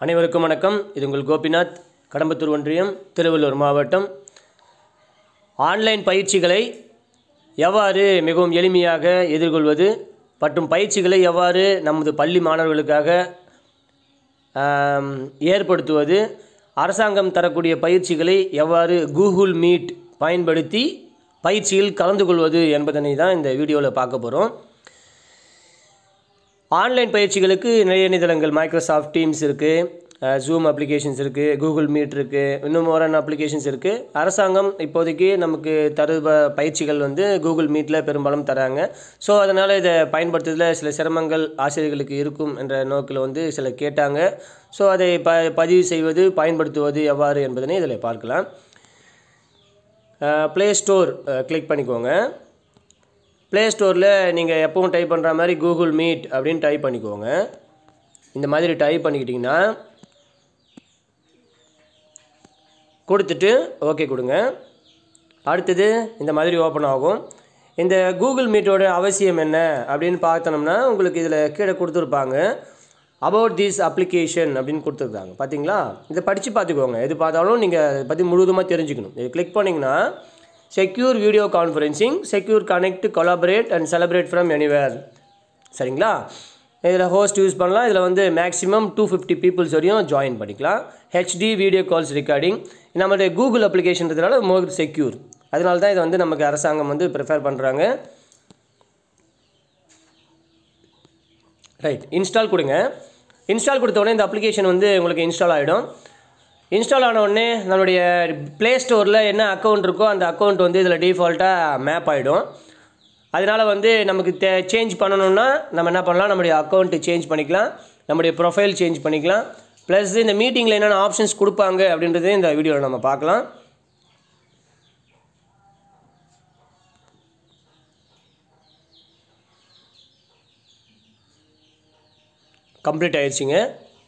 அனைவருக்கும் வணக்கம் இது உங்கள் கோபிநாத் கடம்பத்தூர் ஒன்றியம் திருவள்ளூர் மாவட்டம் ஆன்லைன் பயிற்சிகளை எவ்வாறு மிகவும் எளிமையாக எதிர்கொள்வது மற்றும் பயிற்சிகளை எவ்வாறு நமது பள்ளி மாணவர்களுக்காக ஆம், ஏற்படுத்துவது அரசாங்கம் தரக்கூடிய பயிற்சிகளை எவ்வாறு கூகுள் மீட் பயன்படுத்தி பயிற்சியில் கலந்து கொள்வது என்பதனை தான் இந்த வீடியோவில் பார்க்க போகிறோம் ஆன்லைன் பயிற்சிகளுக்கு நிறைய இணையதளங்கள் மைக்ரோசாஃப்ட் டீம்ஸ் இருக்குது ஜூம் அப்ளிகேஷன்ஸ் இருக்குது கூகுள் மீட் இருக்குது இன்னும் மோரான அப்ளிகேஷன்ஸ் இருக்குது அரசாங்கம் இப்போதைக்கு நமக்கு தரு ப- பயிற்சிகள் வந்து கூகுள் மீட்டில் பெரும்பாலும் தராங்க ஸோ அதனால் இதை பயன்படுத்துறதுல சில சிரமங்கள் ஆசிரியர்களுக்கு இருக்கும் என்ற நோக்கில் வந்து சில கேட்டாங்க ஸோ அதை ப பதிவு செய்வது பயன்படுத்துவது எவ்வாறு என்பதனை இதில் பார்க்கலாம் ப்ளே ஸ்டோர் கிளிக் பண்ணிக்கோங்க ப்ளே ஸ்டோரில் நீங்கள் எப்பவும் டைப் பண்ணுற மாதிரி கூகுள் மீட் அப்படின்னு டைப் பண்ணிக்கோங்க இந்த மாதிரி டைப் பண்ணிக்கிட்டிங்கன்னா கொடுத்துட்டு ஓகே கொடுங்க அடுத்தது இந்த மாதிரி ஓப்பன் ஆகும் இந்த கூகுள் மீட்டோட அவசியம் என்ன அப்படின்னு பார்த்தோம்னா உங்களுக்கு இதில் கீழே கொடுத்துருப்பாங்க அபவுட் திஸ் அப்ளிகேஷன் அப்படின்னு கொடுத்துருக்காங்க பார்த்தீங்களா இதை படித்து பார்த்துக்கோங்க எது பார்த்தாலும் நீங்கள் அதை பற்றி முழுவதுமாக தெரிஞ்சுக்கணும் இதை கிளிக் பண்ணிங்கன்னா secure video conferencing secure connect collaborate and celebrate from anywhere சரிங்களா இதில் ஹோஸ்ட் யூஸ் பண்ணலாம் இதில் வந்து மேக்ஸிமம் டூ ஃபிஃப்டி பீப்புள்ஸ் வரையும் ஜாயின் பண்ணிக்கலாம் ஹெச்டி வீடியோ கால்ஸ் ரெக்கார்டிங் நம்மளுடைய கூகுள் அப்ளிகேஷன்றதுனால மோர் செக்யூர் அதனால தான் இதை வந்து நமக்கு அரசாங்கம் வந்து ப்ரிஃபர் பண்ணுறாங்க ரைட் இன்ஸ்டால் கொடுங்க இன்ஸ்டால் கொடுத்த உடனே இந்த அப்ளிகேஷன் வந்து உங்களுக்கு இன்ஸ்டால் ஆகிடும் இன்ஸ்டால் ஆன உடனே நம்மளுடைய ப்ளே ஸ்டோரில் என்ன அக்கௌண்ட் இருக்கோ அந்த அக்கௌண்ட் வந்து இதில் டிஃபால்ட்டாக மேப் ஆகிடும் அதனால் வந்து நமக்கு தே சேஞ்ச் பண்ணணும்னா நம்ம என்ன பண்ணலாம் நம்முடைய அக்கௌண்ட்டு சேஞ்ச் பண்ணிக்கலாம் நம்முடைய ப்ரொஃபைல் சேஞ்ச் பண்ணிக்கலாம் ப்ளஸ் இந்த மீட்டிங்கில் என்னென்ன ஆப்ஷன்ஸ் கொடுப்பாங்க அப்படின்றதே இந்த வீடியோவில் நம்ம பார்க்கலாம் கம்ப்ளீட் ஆயிடுச்சுங்க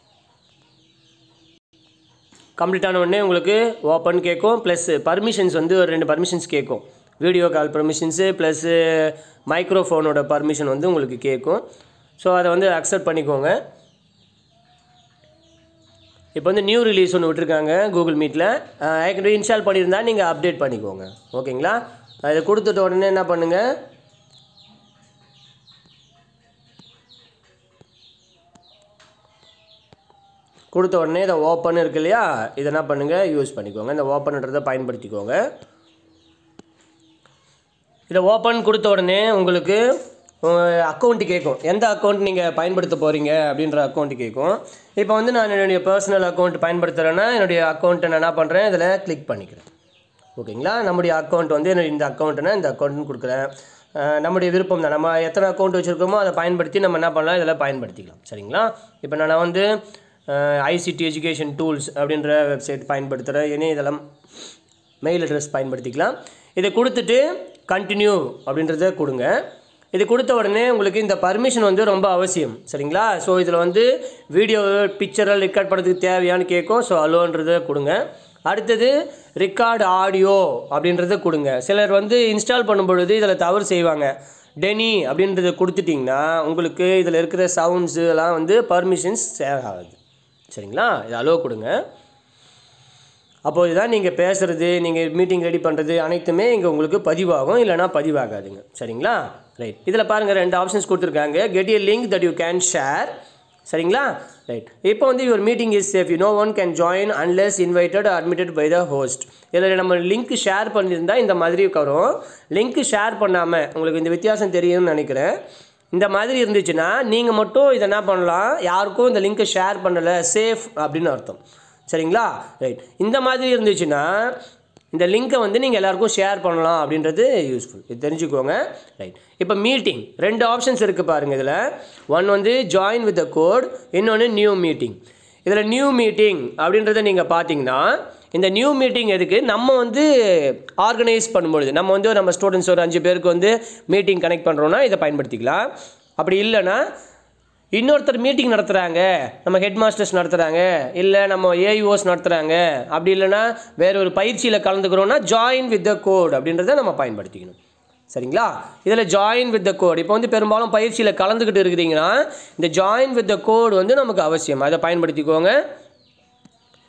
கம்ப்ளீட் ஆன உடனே உங்களுக்கு ஓப்பன் கேட்கும் ப்ளஸ் பர்மிஷன்ஸ் வந்து ஒரு ரெண்டு பர்மிஷன்ஸ் கேட்கும் வீடியோ கால் பர்மிஷன்ஸு ப்ளஸ்ஸு மைக்ரோஃபோனோட பர்மிஷன் வந்து உங்களுக்கு கேட்கும் ஸோ அதை வந்து அக்செப்ட் பண்ணிக்கோங்க இப்போ வந்து நியூ ரிலீஸ் ஒன்று விட்டுருக்காங்க கூகுள் மீட்டில் ஏற்கனவே இன்ஸ்டால் பண்ணியிருந்தா நீங்கள் அப்டேட் பண்ணிக்கோங்க ஓகேங்களா இதை கொடுத்துட்ட உடனே என்ன பண்ணுங்கள் கொடுத்த உடனே இதை ஓப்பன் இருக்கு இல்லையா இதை என்ன பண்ணுங்கள் யூஸ் பண்ணிக்கோங்க இந்த ஓப்பன்ன்றதை பயன்படுத்திக்கோங்க இதை ஓப்பன் கொடுத்த உடனே உங்களுக்கு அக்கௌண்ட்டு கேட்கும் எந்த அக்கௌண்ட் நீங்கள் பயன்படுத்த போகிறீங்க அப்படின்ற அக்கௌண்ட்டு கேட்கும் இப்போ வந்து நான் என்னுடைய பர்சனல் அக்கௌண்ட் பயன்படுத்துகிறேன்னா என்னுடைய அக்கௌண்ட்டை நான் என்ன பண்ணுறேன் இதில் கிளிக் பண்ணிக்கிறேன் ஓகேங்களா நம்முடைய அக்கௌண்ட் வந்து என்னுடைய இந்த அக்கௌண்ட்டுனா இந்த அக்கௌண்ட்னு கொடுக்குறேன் அஹ் நம்முடைய விருப்பம் தான் நம்ம எத்தனை அக்கௌண்ட் வச்சுருக்கோமோ அதை பயன்படுத்தி நம்ம என்ன பண்ணலாம் இதில் பயன்படுத்திக்கலாம் சரிங்களா இப்போ நான் வந்து ஐசிடி எஜுகேஷன் டூல்ஸ் அப்படின்ற வெப்சைட் பயன்படுத்துகிறேன் இணையதளம் மெயில் அட்ரஸ் பயன்படுத்திக்கலாம் இதை கொடுத்துட்டு கண்டினியூ அப்படின்றத கொடுங்க இது கொடுத்த உடனே உங்களுக்கு இந்த பர்மிஷன் வந்து ரொம்ப அவசியம் சரிங்களா ஸோ இதில் வந்து வீடியோ பிக்சரை ரெக்கார்ட் பண்ணுறதுக்கு தேவையான்னு கேட்கும் ஸோ அலோன்றதை கொடுங்க அடுத்தது ரெக்கார்டு ஆடியோ அப்படின்றத கொடுங்க சிலர் வந்து இன்ஸ்டால் பண்ணும் பொழுது இதில் தவறு செய்வாங்க டெனி அப்படின்றத கொடுத்துட்டிங்கன்னா உங்களுக்கு இதில் இருக்கிற சவுண்ட்ஸு எல்லாம் வந்து பர்மிஷன்ஸ் சேர் ஆகாது சரிங்களா இது அலோ கொடுங்க அப்போது தான் நீங்கள் பேசுகிறது நீங்கள் மீட்டிங் ரெடி பண்ணுறது அனைத்துமே இங்கே உங்களுக்கு பதிவாகும் இல்லைனா பதிவாகாதுங்க சரிங்களா ரைட் இதில் பாருங்கள் ரெண்டு ஆப்ஷன்ஸ் கொடுத்துருக்காங்க get a link that you can share சரிங்களா ரைட் இப்போ வந்து your meeting is safe you no one can join unless invited admitted by the host இதில் நம்ம லிங்க் ஷேர் பண்ணியிருந்தா இந்த மாதிரி வரும் லிங்க் ஷேர் பண்ணாமல் உங்களுக்கு இந்த வித்தியாசம் தெரியும்னு நினைக்கிறேன் இந்த மாதிரி இருந்துச்சுன்னா நீங்கள் மட்டும் இதை என்ன பண்ணலாம் யாருக்கும் இந்த லிங்க்கை ஷேர் பண்ணலை சேஃப் அப்படின்னு அர்த்தம் சரிங்களா ரைட் இந்த மாதிரி இருந்துச்சுன்னா இந்த லிங்க்கை வந்து நீங்கள் எல்லாருக்கும் ஷேர் பண்ணலாம் அப்படின்றது யூஸ்ஃபுல் இது தெரிஞ்சுக்கோங்க ரைட் இப்போ மீட்டிங் ரெண்டு ஆப்ஷன்ஸ் இருக்குது பாருங்கள் இதில் ஒன் வந்து ஜாயின் வித் த கோட் இன்னொன்று நியூ மீட்டிங் இதில் நியூ மீட்டிங் அப்படின்றத நீங்கள் பார்த்தீங்கன்னா இந்த நியூ மீட்டிங் எதுக்கு நம்ம வந்து ஆர்கனைஸ் பண்ணும்பொழுது நம்ம வந்து நம்ம ஸ்டூடெண்ட்ஸ் ஒரு அஞ்சு பேருக்கு வந்து மீட்டிங் கனெக்ட் பண்ணுறோன்னா இதை பயன்படுத்திக்கலாம் அப்படி இல்லைன்னா இன்னொருத்தர் மீட்டிங் நடத்துகிறாங்க நம்ம ஹெட் மாஸ்டர்ஸ் நடத்துகிறாங்க இல்லை நம்ம ஏஇஓஸ் நடத்துகிறாங்க அப்படி இல்லைன்னா வேற ஒரு பயிற்சியில் கலந்துக்கிறோன்னா ஜாயின் வித் த கோட் அப்படின்றத நம்ம பயன்படுத்திக்கணும் சரிங்களா இதில் ஜாயின் வித் த கோட் இப்போ வந்து பெரும்பாலும் பயிற்சியில் கலந்துக்கிட்டு இருக்கிறீங்கன்னா இந்த ஜாயின் வித் த கோட் வந்து நமக்கு அவசியம் அதை பயன்படுத்திக்கோங்க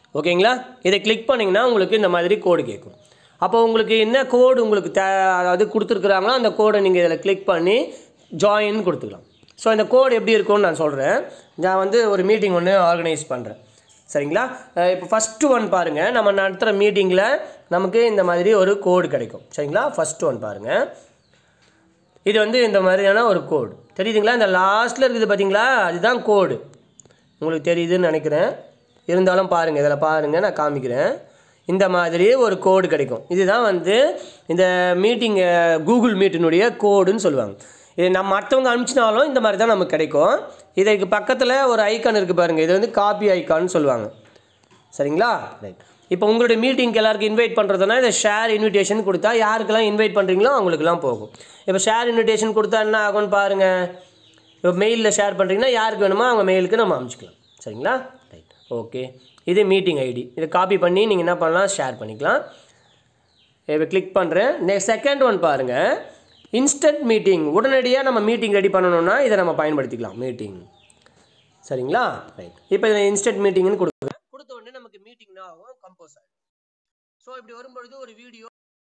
ஓகேங்களா இதை கிளிக் பண்ணிங்கன்னா உங்களுக்கு இந்த மாதிரி கோடு கேட்கும் அப்போ உங்களுக்கு என்ன கோடு உங்களுக்கு தே அதாவது கொடுத்துருக்குறாங்களோ அந்த கோடை நீங்கள் இதில் கிளிக் பண்ணி ஜாயின் கொடுத்துக்கலாம் ஸோ இந்த கோடு எப்படி இருக்கும்னு நான் சொல்கிறேன் நான் வந்து ஒரு மீட்டிங் ஒன்று ஆர்கனைஸ் பண்ணுறேன் சரிங்களா அஹ் இப்போ ஃபஸ்ட்டு ஒன் பாருங்கள் நம்ம நடத்துகிற மீட்டிங்கில் நமக்கு இந்த மாதிரி ஒரு கோடு கிடைக்கும் சரிங்களா ஃபஸ்ட்டு ஒன் பாருங்கள் இது வந்து இந்த மாதிரியான ஒரு கோடு தெரியுதுங்களா இந்த லாஸ்ட்டில் இருக்குது பார்த்தீங்களா அதுதான் கோடு உங்களுக்கு தெரியுதுன்னு நினைக்கிறேன் இருந்தாலும் பாருங்கள் இதில் பாருங்கள் நான் காமிக்கிறேன் இந்த மாதிரி ஒரு கோடு கிடைக்கும் இதுதான் வந்து இந்த மீட்டிங் கூகுள் மீட்டினுடைய கோடுன்னு சொல்லுவாங்க இது நம்ம மற்றவங்க அனுப்பிச்சினாலும் இந்த மாதிரி தான் நமக்கு கிடைக்கும் இதுக்கு பக்கத்தில் ஒரு ஐக்கான் இருக்குது பாருங்கள் இது வந்து காப்பி ஐக்கான்னு சொல்லுவாங்க சரிங்களா ரைட் இப்போ உங்களுடைய மீட்டிங்க்கு எல்லாருக்கும் இன்வைட் பண்ணுறதுனா இதை ஷேர் இன்விடேஷன் கொடுத்தா யாருக்கெல்லாம் இன்வைட் பண்ணுறீங்களோ அவங்களுக்குலாம் போகும் இப்போ ஷேர் இன்விடேஷன் கொடுத்தா என்ன ஆகும்னு பாருங்கள் இப்போ மெயிலில் ஷேர் பண்ணுறீங்கன்னா யாருக்கு வேணுமோ அவங்க மெயிலுக்கு நம்ம அனுப்பிச்சிக்கலாம் சரிங்களா ரைட் ஓகே இது மீட்டிங் ஐடி இதை காப்பி பண்ணி நீங்கள் என்ன பண்ணலாம் ஷேர் பண்ணிக்கலாம் இப்போ கிளிக் பண்ணுறேன் நெக்ஸ்ட் செகண்ட் ஒன் பாருங்கள் இன்ஸ்டன்ட் மீட்டிங் உடனடியாக நம்ம மீட்டிங் ரெடி பண்ணணும்னா இதை நம்ம பயன்படுத்திக்கலாம் மீட்டிங் சரிங்களா ரைட் இப்போ இதில் இன்ஸ்டன்ட் மீட்டிங்னு கொடுக்குறேன் கொடுத்த உடனே நமக்கு மீட்டிங்னா ஆகும் கம்போஸ் ஆகும் ஸோ இப்படி வரும்பொழுது ஒரு வீடியோ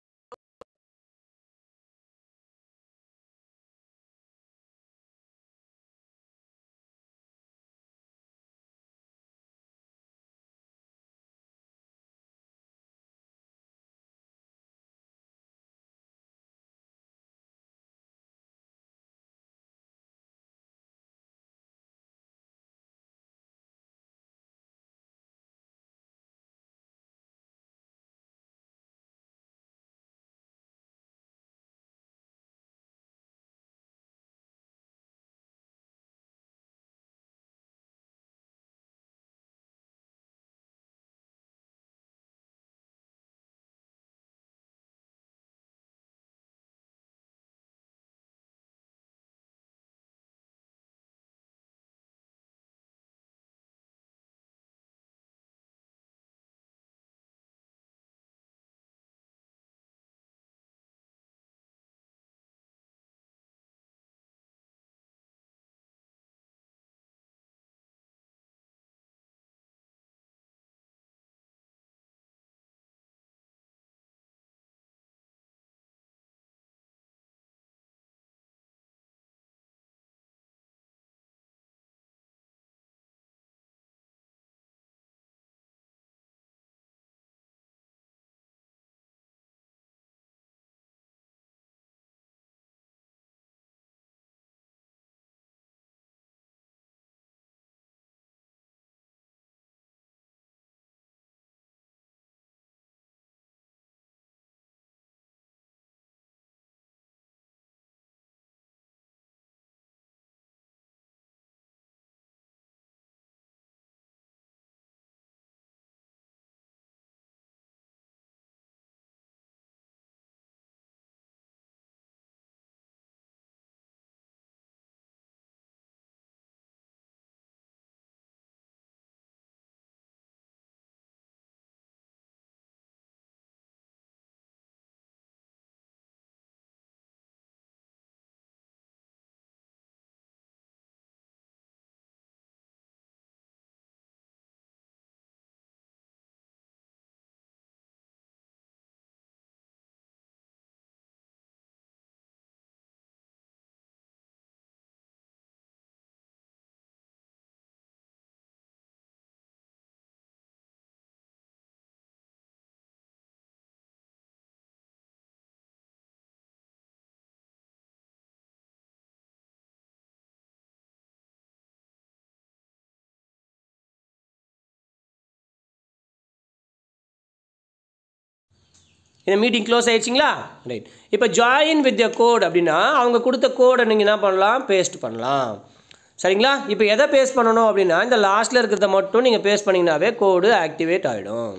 இந்த மீட்டிங் க்ளோஸ் ஆயிடுச்சிங்களா ரைட் இப்போ ஜாயின் வித் ய கோட் அப்படின்னா அவங்க கொடுத்த கோடை நீங்கள் என்ன பண்ணலாம் பேஸ்ட் பண்ணலாம் சரிங்களா இப்போ எதை பேஸ்ட் பண்ணணும் அப்படின்னா இந்த லாஸ்ட்டில் இருக்கிறத மட்டும் நீங்கள் பேஸ்ட் பண்ணிங்கனாவே கோடு ஆக்டிவேட் ஆகிடும்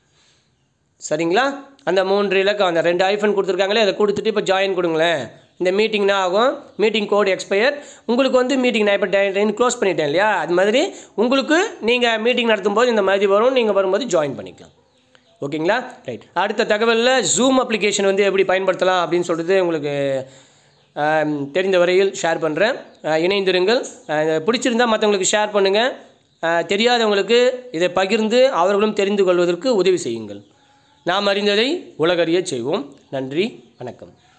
சரிங்களா அந்த மூன்று இலக்கம் அந்த ரெண்டு ஐஃபோன் கொடுத்துருக்காங்களே அதை கொடுத்துட்டு இப்போ ஜாயின் கொடுங்களேன் இந்த மீட்டிங்னா ஆகும் மீட்டிங் கோடு எக்ஸ்பயர் உங்களுக்கு வந்து மீட்டிங் நான் இப்போ டைன் க்ளோஸ் பண்ணிட்டேன் இல்லையா அது மாதிரி உங்களுக்கு நீங்கள் மீட்டிங் நடத்தும்போது இந்த மாதிரி வரும் நீங்கள் வரும்போது ஜாயின் பண்ணிக்கலாம் ஓகேங்களா ரைட் அடுத்த தகவலில் ஜூம் அப்ளிகேஷன் வந்து எப்படி பயன்படுத்தலாம் அப்படின்னு சொல்லிட்டு உங்களுக்கு ஆம், தெரிந்த வரையில் ஷேர் பண்ணுறேன் இணைந்திருங்கள் அஹ், பிடிச்சிருந்தா மற்றவங்களுக்கு ஷேர் பண்ணுங்கள் அஹ், தெரியாதவங்களுக்கு இதை பகிர்ந்து அவர்களும் தெரிந்து கொள்வதற்கு உதவி செய்யுங்கள் நாம் அறிந்ததை உலகறியச் செய்வோம் நன்றி வணக்கம்